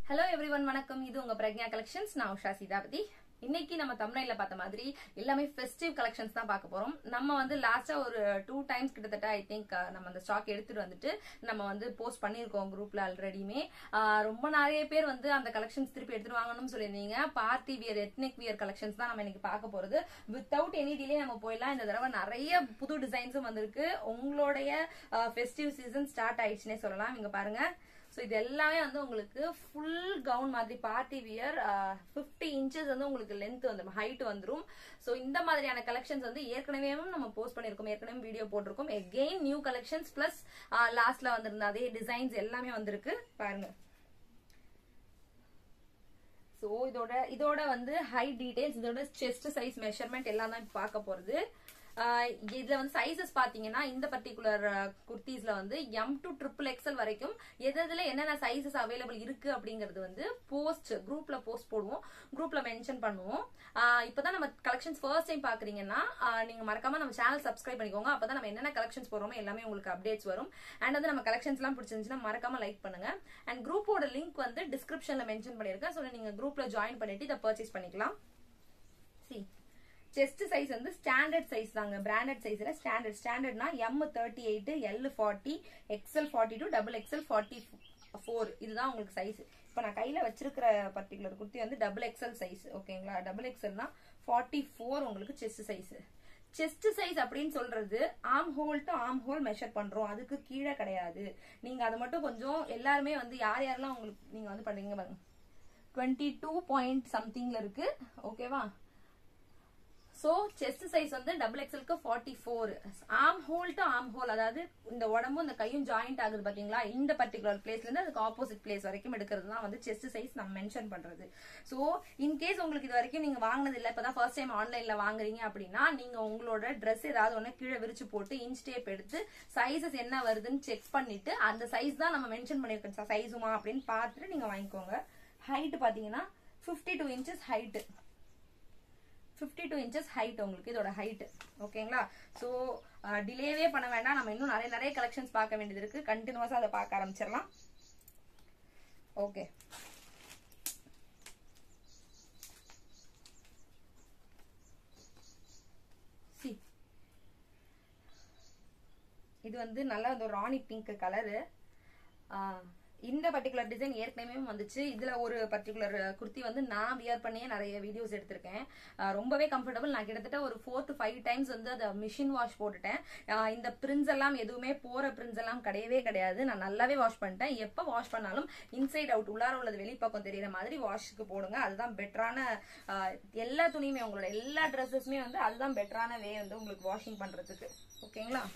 hello every one வணக்கம் இது உங்க பிரக்ஞா கலெக்ஷன்ஸ் நான் உஷா சீதாபதி இன்னைக்கு நம்ம தமிழ்ல பார்த்த மாதிரி எல்லாமே ஃபெஸ்டிவ் கலெக்ஷன்ஸ் தான் பார்க்க போறோம் நம்ம வந்து லாஸ்டா ஒரு டூ டைம்ஸ் கிட்டத்தட்ட ஐ திங்க் நம்ம அந்த ஸ்டாக் எடுத்துட்டு வந்துட்டு நம்ம வந்து போஸ்ட் பண்ணியிருக்கோம் குரூப்ல ஆல்ரெடியுமே ரொம்ப நிறைய பேர் வந்து அந்த கலெக்ஷன்ஸ் திருப்பி எடுத்துட்டு வாங்கணும்னு சொல்லியிருந்தீங்க party wear ethnic wear collections தான் நம்ம இன்னைக்கு பார்க்க போறது வித்தவுட் எனி டிலே நம்ம போயிடலாம் இந்த தடவை நிறைய புது டிசைன்ஸும் வந்திருக்கு உங்களுடைய ஃபெஸ்டிவ் சீசன் ஸ்டார்ட் ஆயிடுச்சுன்னே சொல்லலாம் இங்க பாருங்க ஸோ இது எல்லாமே வந்து உங்களுக்கு ஃபுல் கவுன் மாதிரி பார்ட்டி வியர் ஃபிஃப்டி இன்ச்சஸ் வந்து உங்களுக்கு லென்த் வந்துடும் ஹைட் வந்துடும் ஸோ இந்த மாதிரியான கலெக்ஷன்ஸ் வந்து ஏற்கனவே நம்ம போஸ்ட் பண்ணியிருக்கோம் ஏற்கனவே வீடியோ போட்டிருக்கோம் எகெயின் நியூ கலெக்ஷன்ஸ் பிளஸ் லாஸ்ட்ல வந்திருந்த அதே டிசைன்ஸ் எல்லாமே வந்திருக்கு பாருங்க ஸோ இதோட இதோட வந்து ஹை டீடைல்ஸ் இதோட செஸ்ட் சைஸ் மெஷர்மெண்ட் எல்லாம் தான் பார்க்க போறது இதுல வந்து சைசஸ் பாத்தீங்கன்னா இந்த பர்டிகுலர் குர்த்திஸ்ல வந்து எம் டு ட்ரிபிள் எக்ஸல் வரைக்கும் எது எதுல என்னென்ன சைசஸ் அவைலபிள் இருக்கு அப்படிங்கறது வந்து போஸ்ட் குரூப்ல போஸ்ட் போடுவோம் குரூப்ல மென்ஷன் பண்ணுவோம் இப்பதான் நம்ம கலெக்ஷன்ஸ் ஃபர்ஸ்ட் டைம் பாக்குறீங்கன்னா நீங்க மறக்காம நம்ம சேனல் சப்ஸ்கிரைப் பண்ணிக்கோங்க அப்பதான் நம்ம என்னென்ன கலெக்ஷன்ஸ் போறோமோ எல்லாமே உங்களுக்கு அப்டேட்ஸ் வரும் அண்ட் வந்து நம்ம கலெக்ஷன்ஸ் எல்லாம் பிடிச்சிருந்துச்சுன்னா மறக்காம லைக் பண்ணுங்க அண்ட் குரூப்போட லிங்க் வந்து டிஸ்கிரிப்ஷன்ல மென்ஷன் பண்ணிருக்கேன் ஸோ நீங்க குரூப்ல ஜாயின் பண்ணிட்டு இதை பர்ச்சேஸ் பண்ணிக்கலாம் சி செஸ்ட் சைஸ் வந்து ஸ்டாண்டர்ட் சைஸ் தாங்க பிராண்டட் சைஸ்ல ஸ்டாண்டர்ட் ஸ்டாண்டர்ட்னா M thirty eight L forty XL forty two double XL forty four இதுதான் உங்களுக்கு சைஸ் இப்போ நான் கையில வச்சிருக்கிற பர்டிகுலர் குர்த்தி வந்து டபுள் எக்ஸ்எல் சைஸ் ஓகேங்களா டபுள் எக்ஸ்எல்னா ஃபார்ட்டி ஃபோர் உங்களுக்கு செஸ்ட் சைஸ் செஸ்ட் சைஸ் அப்படின்னு சொல்றது arm hole to arm hole measure பண்றோம் அதுக்கு கீழே கிடையாது நீங்க அதை மட்டும் கொஞ்சம் எல்லாருமே வந்து யார் யாரெல்லாம் உங்களுக்கு நீங்க வந்து பண்றீங்க பாருங்க டுவெண்ட்டி டூ பாயிண்ட் சம்திங்ல இருக்கு ஓகேவா ஸோ செஸ்ட் சைஸ் வந்து டபுள் எக்ஸலுக்கு forty four arm hole to arm hole அதாவது இந்த உடம்பும் இந்த கையும் ஜாயிண்ட் ஆகுது பாத்தீங்களா இந்த பர்டிகுலர் பிளேஸ்ல இருந்து அதுக்கு ஆப்போசிட் பிளேஸ் வரைக்கும் எடுக்கிறது தான் வந்து செஸ்ட் சைஸ் நம்ம மென்ஷன் பண்றது ஸோ இன்கேஸ் உங்களுக்கு இது வரைக்கும் நீங்க வாங்கினது இல்லை இப்பதான் ஃபர்ஸ்ட் டைம் ஆன்லைன்ல வாங்குறீங்க அப்படின்னா நீங்க உங்களோட ட்ரெஸ் ஏதாவது ஒன்று கீழே விரிச்சு போட்டு இன்ச் டேப் எடுத்து சைசஸ் என்ன வருதுன்னு செக் பண்ணிட்டு அந்த சைஸ் தான் நம்ம மென்ஷன் பண்ணிருக்கோம் சைஸுமா அப்படின்னு பார்த்துட்டு நீங்க வாங்கிக்கோங்க ஹைட் பாத்தீங்கன்னா fifty two inches height fifty two inches height உங்களுக்கு இதோட ஹைட் ஓகேங்களா ஸோ டிலேவே பண்ண வேண்டாம் நம்ம இன்னும் நிறைய நிறைய கலெக்ஷன்ஸ் பார்க்க வேண்டியது இருக்கு கண்டினியூஸாக அதை பார்க்க ஆரம்பிச்சிடலாம் ஓகே சி இது வந்து நல்லா அந்த ராணி பிங்க் கலரு இந்த பர்டிகுலர் டிசைன் ஏற்கனவே வந்துச்சு இதுல ஒரு பர்டிகுலர் குர்த்தி வந்து நான் வியர் பண்ணியே நிறைய வீடியோஸ் எடுத்திருக்கேன் ரொம்பவே கம்ஃபர்டபுள் நான் கிட்டத்தட்ட ஒரு ஃபோர் டு ஃபைவ் டைம்ஸ் வந்து அதை மிஷின் வாஷ் போட்டுட்டேன் இந்த பிரிண்ட்ஸ் எல்லாம் எதுவுமே போற பிரிண்ட்ஸ் எல்லாம் கிடையவே கிடையாது நான் நல்லாவே வாஷ் பண்ணிட்டேன் எப்போ வாஷ் பண்ணாலும் இன்சைட் அவுட் உள்ளார உள்ளது வெளிப்பக்கம் தெரியுற மாதிரி வாஷ்க்கு போடுங்க அதுதான் பெட்டரான எல்லா துணியுமே உங்களோட எல்லா ட்ரெஸ்ஸஸுமே வந்து அதுதான் பெட்டரான வே வந்து உங்களுக்கு வாஷிங் பண்றதுக்கு ஓகேங்களா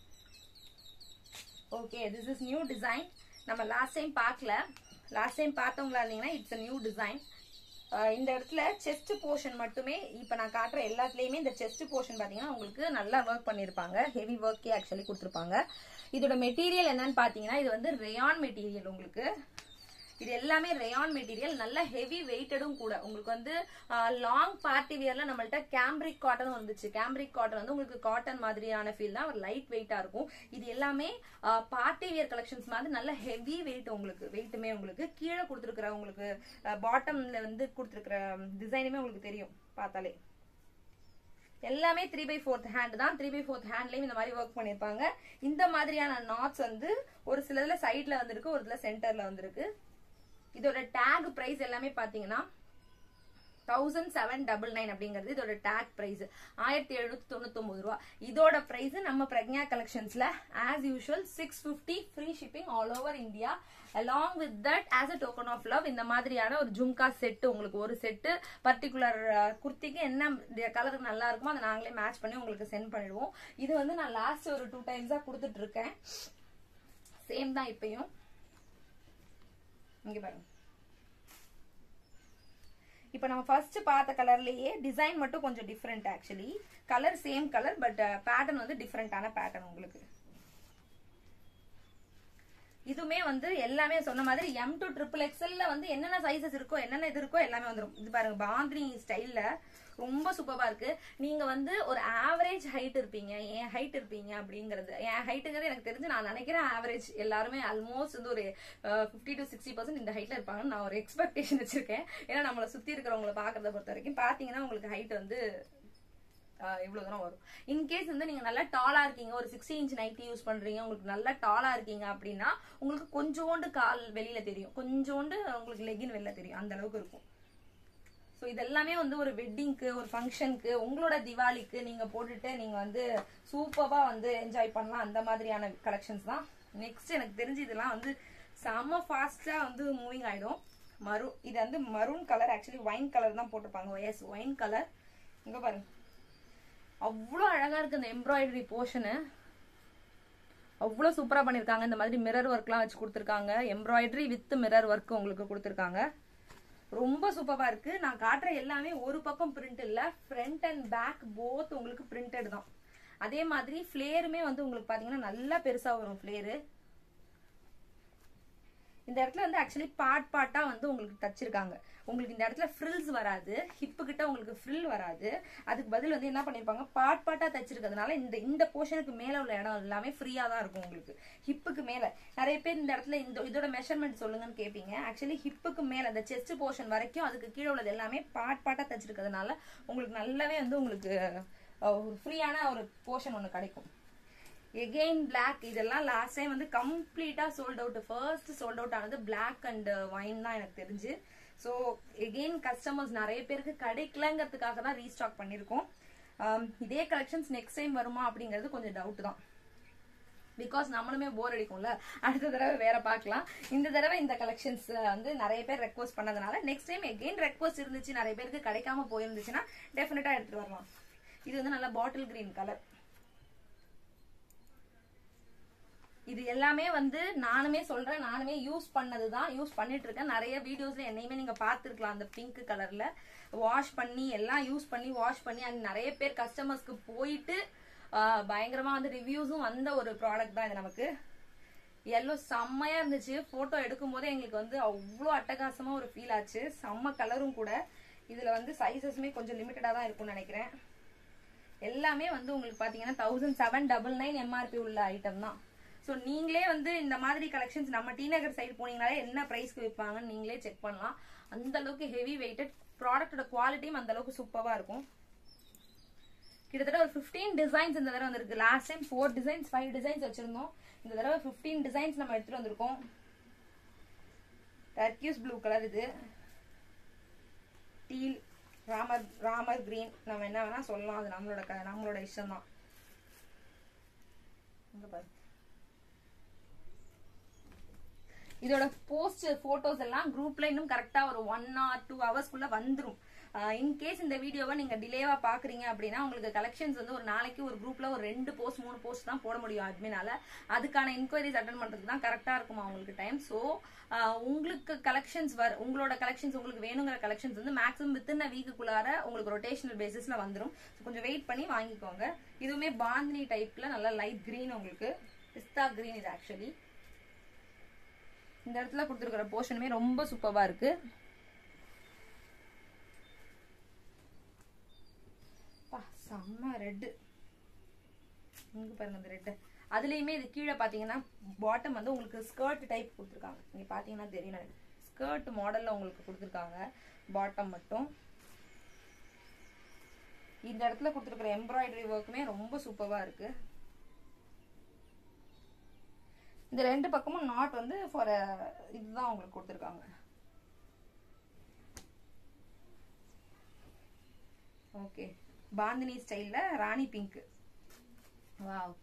okay this is new design நம்ம லாஸ்ட் டைம் பார்க்கல லாஸ்ட் டைம் பார்த்தவங்களா இருந்தீங்கன்னா இட்ஸ் நியூ டிசைன் இந்த இடத்துல செஸ்ட் போர்ஷன் மட்டுமே இப்போ நான் காட்டுற எல்லாத்துலேயுமே இந்த செஸ்ட் போர்ஷன் பார்த்தீங்கன்னா உங்களுக்கு நல்லா ஒர்க் பண்ணியிருப்பாங்க ஹெவி ஒர்க்கே ஆக்சுவலி கொடுத்துருப்பாங்க இதோட மெட்டீரியல் என்னன்னு பார்த்தீங்கன்னா இது வந்து ரேயான் மெட்டீரியல் உங்களுக்கு இது எல்லாமே ரேயான் மெட்டீரியல் நல்ல ஹெவி வெயிட்டடும் கூட உங்களுக்கு வந்து லாங் பார்ட்டி வியர்ல நம்மள்ட்ட கேம்பிரிக் காட்டன் வந்துச்சு கேம்பிரிக் காட்டன் வந்து உங்களுக்கு காட்டன் மாதிரியான ஃபீல் தான் ஒரு லைட் வெயிட்டா இருக்கும் இது எல்லாமே பார்ட்டி வியர் கலெக்ஷன்ஸ் மாதிரி நல்ல ஹெவி வெயிட் உங்களுக்கு வெயிட்டுமே உங்களுக்கு கீழே கொடுத்துருக்குற உங்களுக்கு பாட்டம்ல வந்து கொடுத்துருக்குற டிசைனுமே உங்களுக்கு தெரியும் பார்த்தாலே எல்லாமே த்ரீ பை ஃபோர்த் ஹேண்ட் தான் த்ரீ பை ஃபோர்த் ஹேண்ட்லயும் இந்த மாதிரி ஒர்க் பண்ணிருப்பாங்க இந்த மாதிரியான நாட்ஸ் வந்து ஒரு சிலதுல சைட்ல வந்திருக்கு ஒரு இதுல சென்டர்ல வந்திருக்கு இதோட டேக் பிரைஸ் எல்லாமே பாத்தீங்கன்னா தௌசண்ட் செவன் டபுள் நைன் அப்படிங்கிறது இதோட டேக் பிரைஸ் ஆயிரத்தி எழுநூத்தி தொண்ணூத்தி ஒன்பது ரூபா இதோட பிரைஸ் நம்ம பிரக்ஞா கலெக்ஷன்ஸ்ல as usual six fifty free shipping all over India along with that as a token of love இந்த மாதிரியான ஒரு ஜும்கா செட்டு உங்களுக்கு ஒரு செட்டு பர்டிகுலர் குர்த்திக்கு என்ன கலர் நல்லா இருக்குமோ அதை நாங்களே மேட்ச் பண்ணி உங்களுக்கு சென்ட் பண்ணிடுவோம் இது வந்து நான் லாஸ்ட் ஒரு டூ டைம்ஸா கொடுத்துட்டு இருக்கேன் சேம் தான் இப்பயும் இங்க பாருங்க இப்போ நம்ம ஃபர்ஸ்ட் பார்த்த கலர்லயே டிசைன் மட்டும் கொஞ்சம் different actually colour same colour but pattern வந்து டிஃப்ரெண்டான பேட்டர்ன் உங்களுக்கு இதுவுமே வந்து எல்லாமே சொன்ன மாதிரி எம் டு ட்ரிபிள் எக்ஸ்எல்ல வந்து என்னென்ன சைசஸ் இருக்கோ என்னென்ன இது இருக்கோ எல்லாமே வந்துடும் இது பாருங்க பாந்தினி ஸ்டைல்ல ரொம்ப சூப்பரா இருக்கு நீங்க வந்து ஒரு ஆவரேஜ் ஹைட் இருப்பீங்க என் ஹைட் இருப்பீங்க அப்படிங்கிறது என் ஹைட்டுங்கிறது எனக்கு தெரிஞ்சு நான் நினைக்கிறேன் ஆவரேஜ் எல்லாருமே ஆல்மோஸ்ட் வந்து ஒரு ஃபிஃப்டி டு சிக்ஸ்டி பர்சன்ட் இந்த ஹைட்ல இருப்பாங்கன்னு நான் ஒரு எக்ஸ்பெக்டேஷன் வச்சிருக்கேன் ஏன்னா நம்மளை சுத்தி இருக்கிறவங்களை பாக்குறத பொறுத்த வரைக்கும் பாத்தீங்கன்னா உங்களுக்கு ஹைட் வந்து ஆஹ் இவ்வளவு தூரம் வரும் இன்கேஸ் வந்து நீங்க நல்லா டாலா இருக்கீங்க ஒரு சிக்ஸ்டி இன்ச் நைட்டி யூஸ் பண்றீங்க உங்களுக்கு நல்லா டாலா இருக்கீங்க அப்படின்னா உங்களுக்கு கொஞ்சோண்டு கால் வெளியில தெரியும் கொஞ்சோண்டு உங்களுக்கு லெகின் வெளில தெரியும் அந்த அளவுக்கு இருக்கும் ஸோ இதெல்லாமே வந்து ஒரு வெட்டிங்க்கு ஒரு ஃபங்க்ஷனுக்கு உங்களோட திவாலிக்கு நீங்க போட்டுட்டு நீங்க வந்து சூப்பரா வந்து என்ஜாய் பண்ணலாம் அந்த மாதிரியான கலெக்ஷன்ஸ் தான் நெக்ஸ்ட் எனக்கு தெரிஞ்சு இதெல்லாம் வந்து செம்ம ஃபாஸ்டா வந்து மூவிங் ஆயிடும் மரு இது வந்து maroon colour actually wine colour தான் போட்டிருப்பாங்க எஸ் ஒயின் கலர் இங்க பாருங்க அவ்வளோ அழகா இருக்கு இந்த எம்ப்ராய்டரி போர்ஷனு அவ்வளோ சூப்பரா பண்ணிருக்காங்க இந்த மாதிரி மிரர் ஒர்க்லாம் வச்சு கொடுத்துருக்காங்க எம்ப்ராய்டரி வித் மிரர் ஒர்க் உங்களுக்கு கொடுத்துருக்காங்க ரொம்ப சூப்பரா இருக்கு நான் காட்டுற எல்லாமே ஒரு பக்கம் பிரிண்ட் இல்ல ஃப்ரண்ட் அண்ட் பேக் போத் உங்களுக்கு பிரிண்டட் தான் அதே மாதிரி ஃபிளேருமே வந்து உங்களுக்கு பாத்தீங்கன்னா நல்லா பெருசா வரும் ஃபிளேரு இந்த இடத்துல வந்து ஆக்சுவலி பார்ட் பார்ட்டா வந்து உங்களுக்கு தச்சிருக்காங்க உங்களுக்கு இந்த இடத்துல ஃப்ரில்ஸ் வராது ஹிப்பு கிட்ட உங்களுக்கு ஃப்ரில் வராது அதுக்கு பதில் வந்து என்ன பண்ணிருப்பாங்க பார்ட் பார்ட்டா தச்சிருக்கிறதுனால இந்த இந்த போர்ஷனுக்கு மேல உள்ள இடம் எல்லாமே ஃப்ரீயா தான் இருக்கும் உங்களுக்கு ஹிப்புக்கு மேல நிறைய பேர் இந்த இடத்துல இந்த இதோட மெஷர்மெண்ட் சொல்லுங்கன்னு கேட்பீங்க ஆக்சுவலி ஹிப்புக்கு மேல அந்த செஸ்ட் போர்ஷன் வரைக்கும் அதுக்கு கீழே உள்ளது எல்லாமே பார்ட் பார்ட்டா தச்சிருக்கிறதுனால உங்களுக்கு நல்லாவே வந்து உங்களுக்கு அஹ், ஒரு ஃப்ரீயான ஒரு போர்ஷன் ஒன்று கிடைக்கும் எகெயின் பிளாக் இதெல்லாம் லாஸ்ட் டைம் வந்து கம்ப்ளீட்டா sold out first sold out ஆனது பிளாக் அண்ட் ஒயின் தான் எனக்கு தெரிஞ்சு ஸோ எகெயின் கஸ்டமர்ஸ் நிறைய பேருக்கு கிடைக்கலங்கிறதுக்காக தான் ரீஸ்டாக் பண்ணியிருக்கோம் Um, இதே கலெக்ஷன்ஸ் நெக்ஸ்ட் டைம் வருமா அப்படிங்கிறது கொஞ்சம் டவுட் தான் பிகாஸ் நம்மளுமே போர் அடிக்கும்ல அடுத்த தடவை வேற பார்க்கலாம் இந்த தடவை இந்த கலெக்ஷன்ஸ் வந்து நிறைய பேர் ரெக்வஸ்ட் பண்ணதுனால நெக்ஸ்ட் டைம் எகெயின் ரெக்வஸ்ட் இருந்துச்சு நிறைய பேருக்கு கிடைக்காம போயிருந்துச்சுன்னா டெஃபினட்டா எடுத்துட்டு வரலாம் இது வந்து நல்லா பாட்டில் கிரீன் கலர் இது எல்லாமே வந்து நானுமே சொல்றேன் நானுமே யூஸ் பண்ணதுதான் யூஸ் பண்ணிட்டு இருக்கேன் நிறைய வீடியோஸ்ல என்னையுமே நீங்க பார்த்திருக்கலாம் அந்த பிங்க் கலர்ல வாஷ் பண்ணி எல்லாம் யூஸ் பண்ணி வாஷ் பண்ணி அது நிறைய பேர் கஸ்டமர்ஸ்க்கு போயிட்டு ஆஹ், பயங்கரமா வந்து ரிவ்யூஸும் வந்த ஒரு ப்ராடக்ட் தான் இது நமக்கு எல்லோ செம்மையா இருந்துச்சு போட்டோ எடுக்கும் போதே எங்களுக்கு வந்து அவ்வளோ அட்டகாசமா ஒரு ஃபீல் ஆச்சு செம்ம கலரும் கூட இதுல வந்து சைசஸுமே கொஞ்சம் லிமிட்டடா தான் இருக்கும்னு நினைக்கிறேன் எல்லாமே வந்து உங்களுக்கு பாத்தீங்கன்னா thousand seven double nine MRP உள்ள ஐட்டம் தான் ஸோ நீங்களே வந்து இந்த மாதிரி கலெக்ஷன்ஸ் நம்ம டி நகர் சைடு போனீங்கனாலே என்ன ப்ரைஸ்க்கு விற்பாங்கன்னு நீங்களே செக் பண்ணலாம் அந்த அளவுக்கு ஹெவி வெயிட்டட் ப்ராடக்ட்டோட குவாலிட்டியும் அந்த அளவுக்கு சூப்பராக இருக்கும் கிட்டத்தட்ட ஒரு 15 டிசைன்ஸ் இந்த தடவை வந்திருக்கு last time four designs five designs வச்சிருந்தோம் இந்த தடவை 15 டிசைன்ஸ் நம்ம எடுத்துட்டு வந்திருக்கோம் டர்க்கியூஸ் ப்ளூ கலர் இது டீல் ராமர் ராமர் கிரீன் நம்ம என்ன வேணா சொல்லலாம் அது நம்மளோட க- நம்மளோட இஷ்டம் தான் இங்க பாரு இதோட போஸ்ட் போட்டோஸ் எல்லாம் குரூப்ல இன்னும் கரெக்டா ஒரு ஒன் ஆர் டூ ஹவர்ஸ்க்குள்ள வந்துரும் இன்கேஸ் இந்த வீடியோவை நீங்க டிலேவா பாக்குறீங்க அப்படின்னா உங்களுக்கு கலெக்ஷன்ஸ் வந்து ஒரு நாளைக்கு ஒரு குரூப்ல ஒரு ரெண்டு போஸ்ட் மூணு போஸ்ட் தான் போட முடியும் அட்மினால அதுக்கான இன்கொயரிஸ் அட்டன் பண்றதுக்கு தான் கரெக்டா இருக்குமா உங்களுக்கு டைம் ஸோ உங்களுக்கு கலெக்ஷன்ஸ் வர உங்களோட கலெக்ஷன்ஸ் உங்களுக்கு வேணுங்கிற கலெக்ஷன்ஸ் வந்து மேக்ஸிமம் வித்தின் வீக்குக்குள்ளார உங்களுக்கு ரொட்டேஷனல் பேசிஸ்ல வந்துரும் So, கொஞ்சம் வெயிட் பண்ணி வாங்கிக்கோங்க இதுவுமே பாந்தினி டைப்ல நல்லா லைட் கிரீன் உங்களுக்கு பிஸ்தா கிரீன் இது ஆக்சுவலி இந்த இடத்துல கொடுத்துருக்கிற போர்ஷனுமே ரொம்ப சூப்பரா இருக்கு பா, செம்ம ரெட்டு இங்க பாருங்க இந்த ரெட்டு அதுலயுமே இது கீழே பாத்தீங்கன்னா பாட்டம் வந்து உங்களுக்கு ஸ்கர்ட் டைப் கொடுத்துருக்காங்க நீங்க பாத்தீங்கன்னா தெரியும் ஸ்கர்ட் மாடல்ல உங்களுக்கு கொடுத்துருக்காங்க பாட்டம் மட்டும் இந்த இடத்துல கொடுத்துருக்கிற எம்ப்ராய்டரி ஒர்க்குமே ரொம்ப சூப்பரா இருக்கு இந்த ரெண்டு பக்கமும் நாட் வந்து ஃபார் இதுதான் உங்களுக்கு கொடுத்துருக்காங்க ஓகே பாந்தினி ஸ்டைல்ல ராணி பிங்க் வாவ்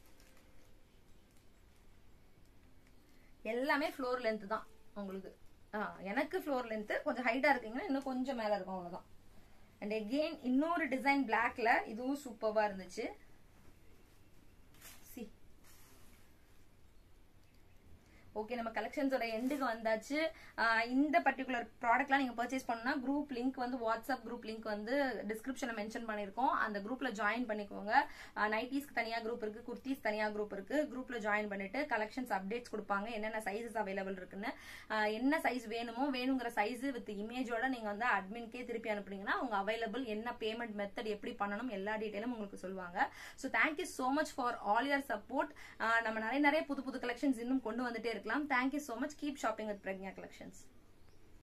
எல்லாமே ஃப்ளோர் லென்த் தான் உங்களுக்கு ஆ எனக்கு ஃப்ளோர் லென்த் கொஞ்சம் ஹைட்டா இருக்கீங்கன்னா இன்னும் கொஞ்சம் மேல இருக்கும் அவ்வளவுதான் அண்ட் எகெயின் இன்னொரு டிசைன் பிளாக்ல இதுவும் சூப்பர்வா இருந்துச்சு சி ஓகே நம்ம கலெக்ஷன்ஸோட எண்டுக்கு வந்தாச்சு ஆஹ் இந்த பர்டிகுலர் ப்ராடக்ட்லாம் நீங்க பர்ச்சேஸ் பண்ணா குரூப் லிங்க் வந்து வாட்ஸ்அப் குரூப் லிங்க் வந்து டிஸ்கிரிப்ஷன்ல மென்ஷன் பண்ணிருக்கோம் அந்த குரூப்ல ஜாயின் பண்ணிக்கோங்க நைட்டிஸ்க்கு தனியா குரூப் இருக்கு குர்த்திஸ் தனியா குரூப் இருக்கு குரூப்ல ஜாயின் பண்ணிட்டு கலெக்ஷன்ஸ் அப்டேட்ஸ் கொடுப்பாங்க என்னென்ன சைஸஸ் அவைலபிள் இருக்குன்னு ஆஹ் என்ன சைஸ் வேணுமோ வேணுங்கிற சைஸ் வித் இமேஜோட நீங்க வந்து அட்மின்கே திருப்பி அனுப்புனீங்கன்னா அவங்க அவைலபிள் என்ன பேமெண்ட் மெத்தட் எப்படி பண்ணணும் எல்லா டீட்டெயிலும் உங்களுக்கு சொல்லுவாங்க so thank you so much for all your support நம்ம நிறைய நிறைய புது புது கலெக்ஷன்ஸ் இன்னும் கொண்டு வந்துட்டே இருக்கலாம் thank you so much keep shopping with Pragya collections